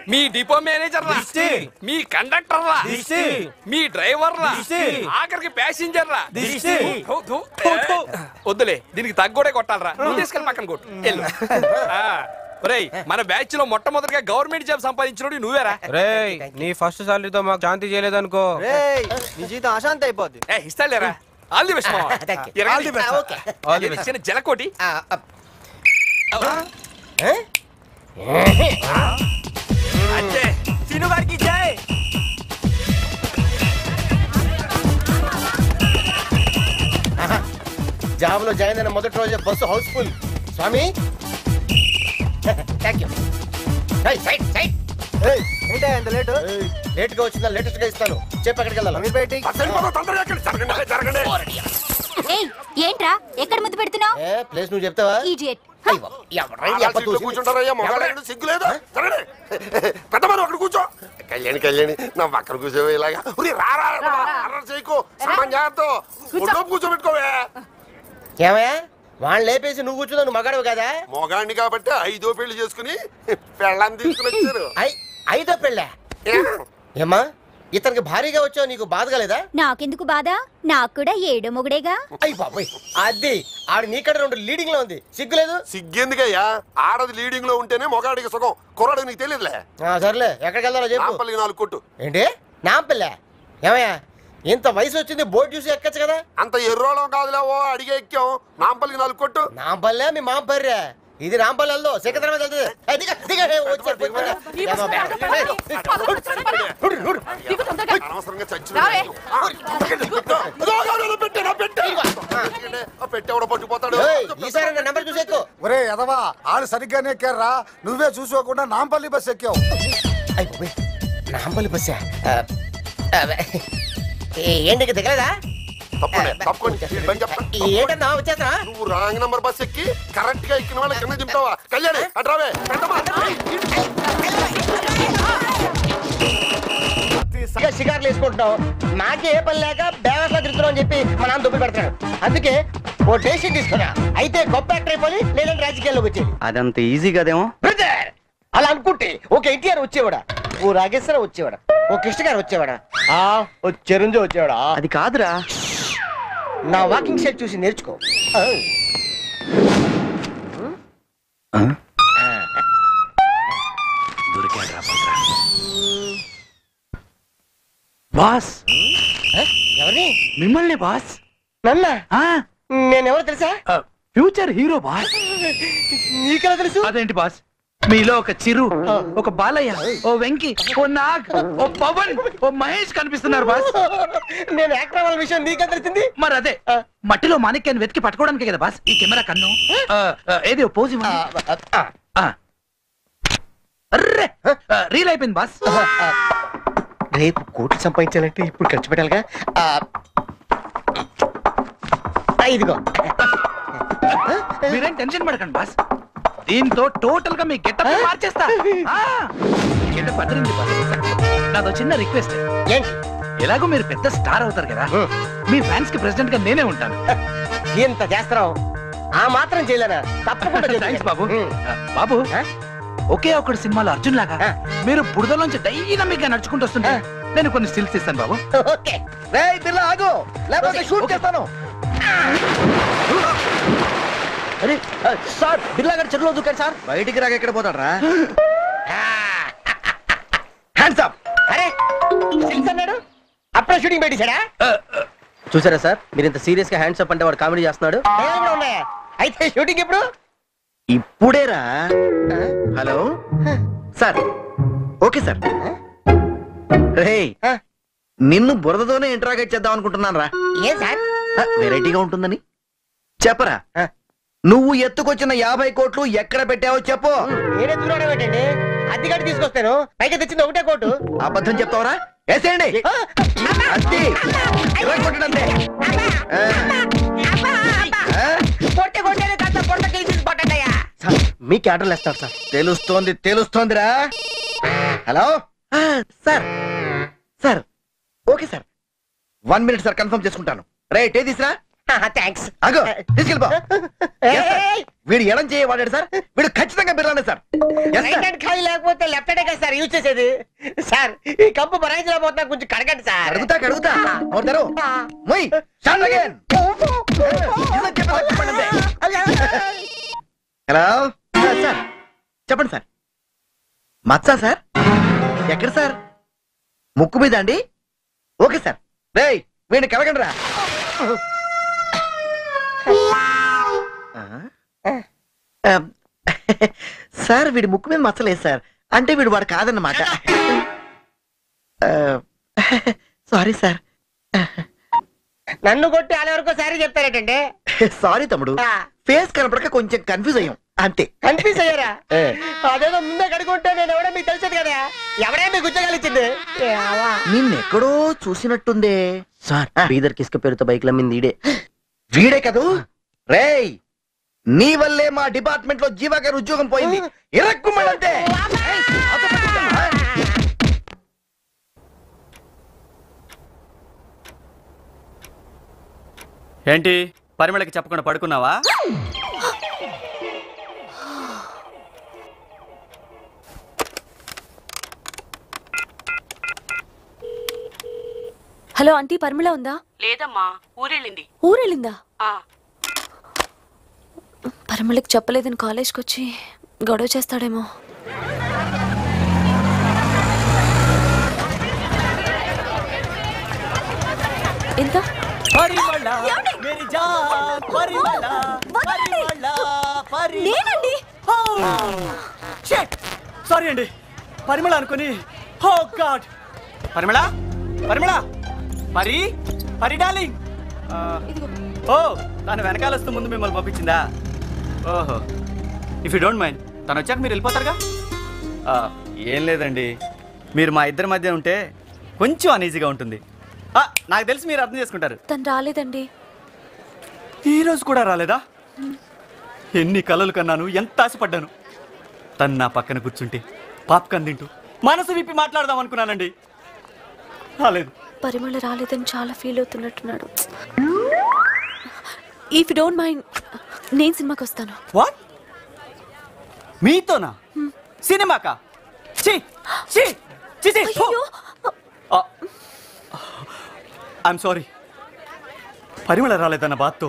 మీ depot manager దిష్టి. మీ conductor రా దిష్టి. మీ డ్రైవర్ రా దిష్టి. ఆఖరికి ప్యాసింజర్ రా దిష్టి. థు, థు. వద్దులే దీనికి తగ్గోడే కొట్టాలరా నువ్వు తీసుకెళ్ళి పక్కన కొట్టు వెళ్ళు ఆ, ఒరేయ్ మన బ్యాచ్ లో మొట్టమొదటిగా గవర్నమెంట్ జాబ్ సంపాదించినోడు నువ్వేరా రేయ్ నీ ఫస్ట్ సాలరీతో మాకు శాంతి చేయలేదనుకో రేయ్ నీ జీవితం అశాంతి అయిపోద్ది ఏ ఇస్తాలేరా all the best Thank you. All the best. All the best. చిన్న జలకోటి అంతే సీను గారికి జై జాబ్ లో జాయిన్ అయిన మొదటి రోజే బస్సు హౌస్ఫుల్ స్వామి థ్యాంక్ యూ సైడ్ సైడ్ ఏంటా ఎంత లేటు లేట్ గా వచ్చిందా లేటెస్ట్ గా ఇస్తాను చెప్పు ఎక్కడికి వెళ్ళాలి అమీర్ బయటి ఏయ్ ఏంట్రా ఎక్కడ ముద్దు పెడుతున్నావు ఏ ప్లేస్ నువ్వు చెప్తావా ఈడియట్ అయ్యో, ఎవడ్రా ఈ అప్ప తోసింది? కూర్చుంటారయ్యా మొగలాడు సిగ్గులేదు జరగండి పెద్ద మనం అక్కడ కూర్చో కళ్యాణి కళ్యాణి నా పక్కన కూర్చోవే ఇలాగా ఉరి, రా రా రా, అల్లరి చేయకు సామాన్ జాగ్రత్త ఒళ్ళో కూర్చోబెట్టుకోవే ఏమయ్యా వాళ్ళని లేపేసి నువ్వు కూర్చున్నావు నువ్వు మగాడు కదా మొగాడిని కాబట్టి ఐదో పెళ్లి చేసుకుని పెళ్ళాన్ని తీసుకుని వచ్చారు ఐ ఐదో పెళ్ళా ఏమ్మా ఇతనికి భారీగా వచ్చావు నీకు బాధ కలేదా నాకెందుకు బాధ నాకు కూడా ఏడో మొగుడేగా అయ్యి బాబాయ్ అది ఆడు నీకడ రెండు లీడింగ్ లో ఉంది సిగ్గులేదు సిగ్గెందుకయ్యా ఆడది లీడింగ్ లో ఉంటేనే మొగాడికి సుఖం కుర్రాడికి నీకు తెలియదులే ఆ, సర్లే ఎక్కడికి వెళ్దాలో చెప్పు నాంపల్లి నాలుగు కొట్టు ఏంటి నాంపల్లె ఏమయ్యా ఇంత వయసు వచ్చింది బోర్డు చూసి ఎక్కచ్చు కదా అంత ఎర్రోళం కాదులే ఓ అడిగే ఎక్కాం నాంపల్లికి నాలుగు కొట్టు నాంపల్లె మీ మామ పర్రే ఇది రాంపల్లి వెళ్దాం సికింద్రాబాద్ వెళ్తుంది ఏ, దిగ, దిగ, ఏ, వచ్చారు, పోతున్నా. ఏమో, ఏ, హుడు, హుడు. అనవసరంగా చచ్చిన పెట్టేవాడు పట్టుకుపోతాడు ఏయ్, ఈసారి నా నెంబర్ చూసి ఎక్కు ఒరే ఎదవా ఆడు సరిగ్గానే ఎక్కారా నువ్వే చూసుకోకుండా నాంపల్లి బస్ ఎక్కావు అయ్యి బాబోయ్, నాంపల్లి బస్సా ఆ, ఆ, ఏ, ఏంటి ఇక దిగలేదా తప్పండి తప్పండి ఈ పని చెప్పండి ఏంటన్నా వచ్చేస్తా నువ్వు రాంగ్ నంబర్ బస్ ఎక్కి కరెక్ట్ గా ఎక్కిన వాళ్ళ కింద దింపుతావా కళ్యాణి అట్రావే పెద్దమ్మా. ఇక షికార్లు వేసుకుంటున్నావు నాకే ఏ పని లేక బేవర్స్లో తిరుగుతున్నావు అని చెప్పి మా నాన్న దుబ్బి పెడతాడు అందుకే ఓ డెసిషన్ తీసుకున్నా అయితే గొప్ప యాక్టర్ అయిపోయి లేదంటే రాజకీయాల్లోకి వచ్చేది అదంత ఈజీ కదేమో బ్రదర్ అలా అనుకుంటే ఒక ఎన్టీఆర్ వచ్చేవాడా ఓ రాగేశ్వర వచ్చేవాడా ఓ కృష్ణ గారు వచ్చేవాడా ఆ ఓ చిరంజీవి వచ్చేవాడా అది కాదురా నా వాకింగ్ స్టైల్ చూసి నేర్చుకో ఆ. బాస్ ఆ? ఎవరిని మిమ్మల్ని బాస్ నన్న ఆ నేనెవరు తెలుసా ఫ్యూచర్ హీరో బాస్ నీకెలా తెలుసు అదేంటి బాస్ మీలో ఒక చిరు ఒక బాలయ్య ఓ వెంకి ఓ నాగ్ ఓ పవన్ ఓ మహేష్ కనిపిస్తున్నారు బాస్ నేను యాక్టర్ అవ్వాల విషయం నీకెలా తెలిసింది మరి అదే మట్టిలో మాణిక్యాన్ని వెతికి పట్టుకోవడానికి కదా బాస్ ఈ కెమెరా కన్ను ఆ, ఆ, ఏది ఓ పోజ్ ఆ, ఇవ్వండి. ఆ, ఆ. అర్రే ఆ, రీల్ అయిపోయింది బాస్ ఆ. రేపు కోట్లు సంపాదించాలంటే ఇప్పుడు ఖర్చు పెట్టాలిగా ఆ, ఆ, ఇదిగో మీరేం టెన్షన్ పడకండి బాస్ దీంతో టోటల్ గా మీ గెటప్ మార్చేస్తా గెటప్ అదిరింది బాస్ నాదో చిన్న రిక్వెస్ట్ ఏంటి ఎలాగో మీరు పెద్ద స్టార్ అవుతారు కదా మీ ఫ్యాన్స్ కి ప్రెసిడెంట్ గా నేనే ఉంటాను ఎంత చేస్తున్నావు ఆ మాత్రం చేయలేనా తప్పకుండా చేద్దాం. థ్యాంక్స్ బాబు ఉమ్. ఆ, బాబు ఆ? ఒకే ఒకటి సినిమాలో అర్జున్ లాగా ఆ. మీరు బురదలోంచి డైనమిక్ గా నడుచుకుంటూ వస్తుంటే నేను కొన్ని స్టిల్స్ ఇస్తాను బాబు ఓకే రేయ్ బిర్లా ఆగు లేకపోతే ఓకే, షూట్ ఓకే. చేస్తాను అరే సార్ బిర్లా గారు చెరువులో దూకారు సార్ బయటికి రాక ఎక్కడ పోతాడరా హ్యాండ్స్ అప్ అరే సిల్స్ అన్నాడు అప్పుడే షూటింగ్ పెట్టేశాడా చూసారా సార్ మీరు ఇంత సీరియస్ గా హ్యాండ్స్ అప్ అంటే వాడు కామెడీ చేస్తున్నాడు దయ్యాలు కూడా ఉన్నాయా అయితే షూటింగ్ ఎప్పుడు ఇప్పుడేరా హలో సార్ ఓకే సార్ రేయ్ ఆ? నిన్ను బురదతోనే ఇంటరాగేట్ చేద్దాం అనుకుంటున్నాను రా ఏం సార్ వెరైటీగా ఉంటుందని చెప్పరా ఆ. నువ్వు ఎత్తుకొచ్చిన యాభై కోట్లు ఎక్కడ పెట్టావో చెప్పు నేనే దూరం పెట్టండి అద్దెగడ్డి తీసుకొస్తాను పైకి తెచ్చింది ఒకటే కోటు అబద్ధం చెప్తావరా వేసేయండి ఆ, అంతే ఇలా కొట్టడంతే ఆ. ఆ? కొట్టే కొట్టేది కాస్త పొట్ట కేసి పట్టండియా సార్ మీకు ఆర్డర్లు వేస్తారు సార్ తెలుస్తోంది తెలుస్తోందిరా హలో ఆ, sir sir okay sir one minute sir confirm చేసుకుంటాను రైట్ ఏ తీసురా థ్యాంక్స్ అగో తీసుకెళ్ళిపో Yes, sir. వీడు ఎడం చేయ వాడాడు సార్ వీడు ఖచ్చితంగా బిర్లానే sir Yes, sir. Right hand ఖాళీ లేకపోతే లెఫ్ట్ హ్యాండ్ కదా సార్ యూజ్ చేసేది సార్ ఈ కప్పు బరాయిలో పోతున్నా కొంచెం కడగండి సార్ అడుగుతా అడుగుతా నోరు మొయ్ స్టార్ట్ అగైన్ హలో సార్ చెప్పండి సార్ మచ్చా సార్ ఎక్కడ సార్ ముక్కు మీద అండి ఓకే సార్ రేయ్ వీడిని కలగండి రా సార్ వీడి ముక్కు మీద మచ్చలేదు సార్ అంటే వీడు వాడు కాదన్నమాట సారీ సార్ నన్ను కొట్టి వాళ్ళ వరకు సారీ చెప్తారేటండి సారీ తమ్ముడు ఫేస్ కనపడక కొంచెం కన్ఫ్యూజ్ అయ్యాం అంతే కన్ఫ్యూజ్ అయ్యారా అదేదో ముందే కడుకుంటే నేను ఎవడో మీకు తెలిసేది కదా ఎవడే మీకు ఉద్యోగాలు ఇచ్చింది ఏవా. నిన్నెక్కడో చూసినట్టుందే సార్ బీదర్ కిస్క పేరుతో బైక్ లమ్మింది ఈడే వీడే కదూ రేయ్ నీ వల్లే మా డిపార్ట్మెంట్ లో జీవా గారి ఉద్యోగం పోయింది ఇరక్కుమంటే ఏంటి పరిమళకి చెప్పకుండా పడుకున్నావా హలో ఆంటీ పరిమళ ఉందా లేదమ్మా ఊరెళ్ళింది ఊరెళ్ళిందా ఆ పరిమళకి చెప్పలేదని కాలేజ్కి వచ్చి గొడవ చేస్తాడేమో ఎంత నేనండి సారీ అండి పరిమళ అనుకుని హో గాడ్ పరిమళ పరిమళ పరి పరి డార్లింగ్ ఆ, ఓ తను వెనకాల వస్తూ ముందు మిమ్మల్ని పంపించిందా ఓహో ఇఫ్ యూ డోంట్ మైండ్ తను వచ్చాక మీరు వెళ్ళిపోతారుగా ఆ, ఏం లేదండి మీరు మా ఇద్దరి మధ్య ఉంటే కొంచెం అనీజీగా ఉంటుంది ఆ, నాకు తెలిసి మీరు అర్థం చేసుకుంటారు తను రాలేదండి ఈ రోజు కూడా రాలేదా ఎన్ని కలలు కన్నాను ఎంత ఆశపడ్డాను తను నా పక్కన కూర్చుంటే పాప్కాన్ తింటూ మనసు విప్పి మాట్లాడదాం అనుకున్నానండి రాలేదు పరిమళ రాలేదని చాలా ఫీల్ అవుతున్నట్టున్నాడు ఇఫ్ డోంట్ మైండ్ నేను సినిమాకి వస్తాను వాట్ మీతోనా సినిమాకా ఛీ ఛీ ఛీ ఛీ అయ్యో ఐఎమ్ సారీ పరిమళ రాలేదన్న బాధతో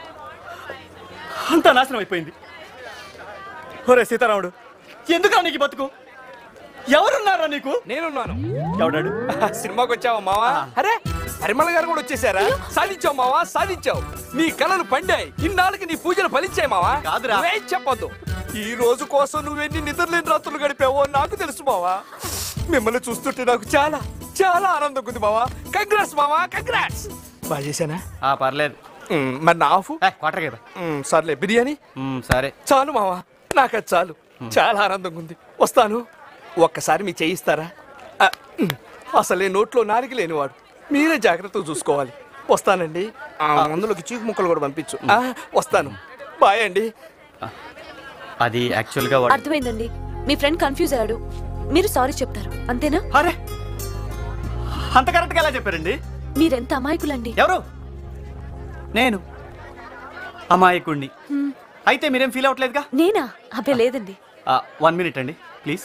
అంతా నాశనం అయిపోయింది ఒరే సీతారాముడు ఎందుకు నీకు ఈ బతుకు ఎవరున్నారా నీకు నేనున్నాను ఎవడాడు సినిమాకి వచ్చావా మావా అరే పరిమళ గారు కూడా వచ్చేసారా సాధించావు మావా సాధించావు నీ కళలు పండాయి ఇన్నాళ్ళకి నీ పూజలు ఫలించాయి మావా కాదురా. నువ్వేం చెప్పొద్దు ఈ రోజు కోసం నువ్వెన్ని నిద్రలేని రాత్రులు గడిపావో నాకు తెలుసు మావా మిమ్మల్ని చూస్తుంటే నాకు చాలా చాలా ఆనందంగా ఉంది మావా కంగ్రాట్స్ మావా కంగ్రాట్స్ బాగా చేశానా ఆ పర్లేదు మ్, మరి నా ఆఫ్ క్వార్టర్ కదా మ్, సర్లే బిర్యానీ సరే చాలు మావా నాకు అది చాలు చాలా ఆనందంగా ఉంది వస్తాను ఒక్కసారి మీ చేయిస్తారా ఆ, మ్, అసలే నోట్లో నాలుగు లేనివాడు మీరే జాగ్రత్తగా చూసుకోవాలి వస్తానండి ఆ, మందులోకి చీకు ముక్కలు కూడా పంపించు ఆ, వస్తాను బాయ్ అండి అది యాక్చువల్గా వాడు అర్థమైందండి మీ ఫ్రెండ్ కన్ఫ్యూజ్ అయ్యాడు మీరు సారీ చెప్తారు అంతేనా అరే అంత కరెక్ట్గా ఎలా చెప్పారండి మీరెంత అమాయకులండి ఎవరు నేను అమాయకుణ్ణి హ్మ్. అయితే మీరేం ఫీల్ అవ్వట్లేదుగా నేనా అబ్బే లేదండి వన్ మినిట్ అండి ప్లీజ్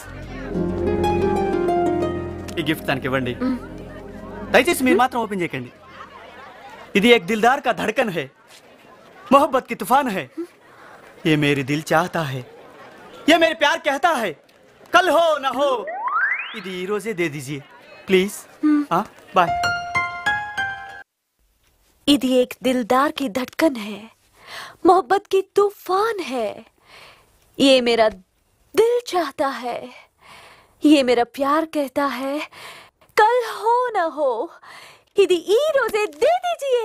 ఈ గిఫ్ట్ తనకి ఇవ్వండి దయచేసి మీరు మాత్రం ఓపెన్ చేయకండి ఇది एक दिलदार का धड़कन है मोहब्बत की तूफान है ये मेरी दिल चाहता है ये मेरे प्यार कहता है कल हो ना हो ఇది ఈ రోజే దే దీజియే ప్లీజ్ బాయ్ ఇది एक दिलदार की धड़कन है मोहब्बत की तूफान है ये मेरा दिल चाहता है ये मेरा प्यार कहता है कल हो ना हो ఇది ఈ రోజే దే దీజియే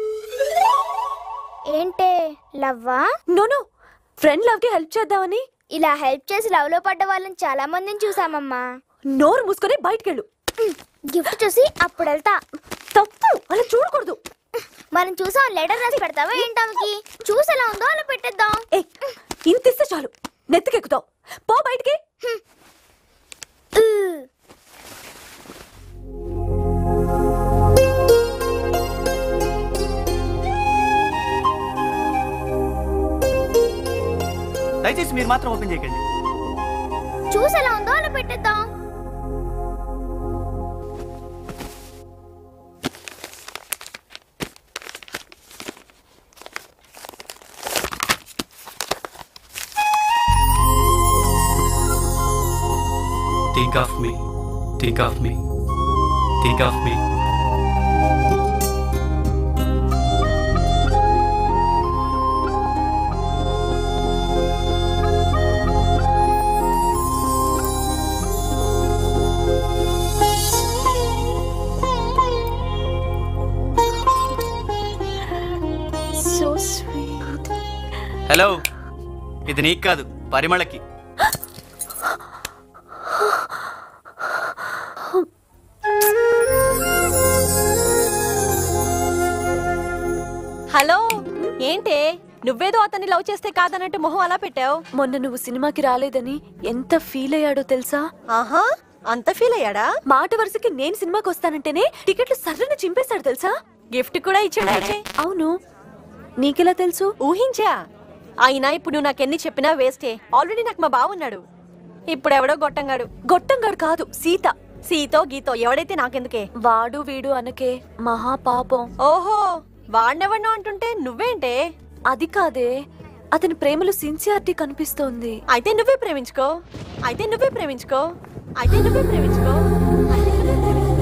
ఏంటే లవ్వా నో నో ఫ్రెండ్ లవ్ కి హెల్ప్ చేద్దామని ఇలా హెల్ప్ చేసి లవ్ లో పడ్డ వాళ్ళని చాలా మందిని చూసామమ్మా నోరు మూసుకొని బయటకెళ్ళు గిఫ్ట్ చూసి అప్పుడు వెళ్తా తప్పు అలా చూడకూడదు మనం చూసాం లెటర్ రాసి పెడతావా ఏంటానికి చూసి ఎలా ఉందో అలా పెట్టేద్దాం ఏ ఇంత ఇస్తే చాలు నెత్తికెక్కుతావు పో బయటికి మాత్రం ఓపెన్ చేయకండి చూసి ఎలా ఉందో అలా పెట్టేద్దాం Think of me. Think of me. Think of me. So sweet hello ఇది నీకు కాదు పరిమళకి హలో ఏంటే నువ్వేదో అతన్ని లవ్ చేస్తే కాదన్నట్టు మొహం అలా పెట్టావు మొన్న నువ్వు సినిమాకి రాలేదని ఎంత ఫీల్ అయ్యాడో తెలుసా ఆహా అంత ఫీల్ అయ్యాడా మాట వరుసకి నేను సినిమాకి వస్తానంటేనే టికెట్లు సర్రన చింపేశాడు తెలుసా గిఫ్ట్ కూడా ఇచ్చాడు అవును నీకెలా తెలుసు ఊహించా అయినా ఇప్పుడు నువ్వు నాకెన్ని చెప్పినా వేస్టే ఆల్రెడీ నాకు మా బావున్నాడు ఇప్పుడు ఎవడో గొట్టంగాడు గొట్టంగాడు కాదు సీత సీతో గీతో ఎవడైతే నాకెందుకే వాడు వీడు అనకే మహా పాపం ఓహో వాడినెవడినో అంటుంటే నువ్వేంటే అది కాదే అతని ప్రేమలో సిన్సియారిటీ కనిపిస్తోంది అయితే నువ్వే ప్రేమించుకో అయితే నువ్వే ప్రేమించుకో అయితే నువ్వే ప్రేమించుకో అయితే నువ్వే ప్రేమించుకో